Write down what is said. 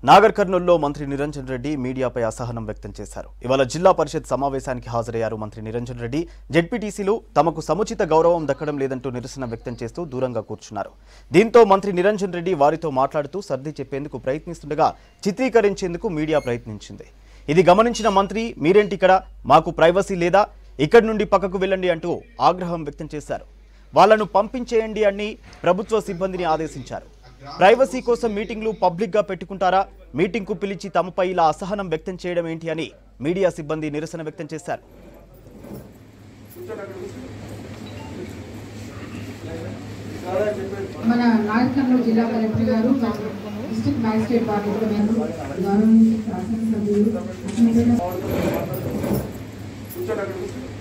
నాగర్ కర్నూలులో మంత్రి నిరంజన్ రెడ్డి మీడియాపై అసహనం వ్యక్తం చేశారు ఇవాళ జిల్లా పరిషత్ సమావేశానికి హాజరయ్యారు మంత్రి నిరంజన్ రెడ్డి జెడ్పీటీసీలు తమకు సముచిత గౌరవం దక్కడం లేదంటూ నిరసన వ్యక్తం చేస్తూ దూరంగా కూర్చున్నారు దీంతో మంత్రి నిరంజన్ రెడ్డి వారితో మాట్లాడుతూ సర్ది చెప్పేందుకు ప్రయత్నిస్తుండగా చిత్రీకరించేందుకు మీడియా ప్రయత్నించింది ఇది గమనించిన మంత్రి మీరేంటి ఇక్కడ మాకు ప్రైవసీ లేదా ఇక్కడి నుండి పక్కకు వెళ్ళండి అంటూ ఆగ్రహం వ్యక్తం చేశారు వాళ్లను పంపించేయండి అని ప్రభుత్వ సిబ్బందిని ఆదేశించారు ప్రైవసీ కోసం మీటింగ్లు పబ్లిక్గా పెట్టుకుంటారా మీటింగ్కు పిలిచి తమపై ఇలా అసహనం వ్యక్తం చేయడం ఏంటి అని మీడియా సిబ్బంది నిరసన వ్యక్తం చేశారు మన నాయకర్నూలు జిల్లా కలెక్టర్ గారు మరియు డిస్ట్రిక్ట్ మ్యాజిస్ట్రేట్ వారి కూడా మేము గౌరవించి శాసనసభ్యులు అసెంబ్లీలో కూర్చోండి అక్కడ కూర్చోండి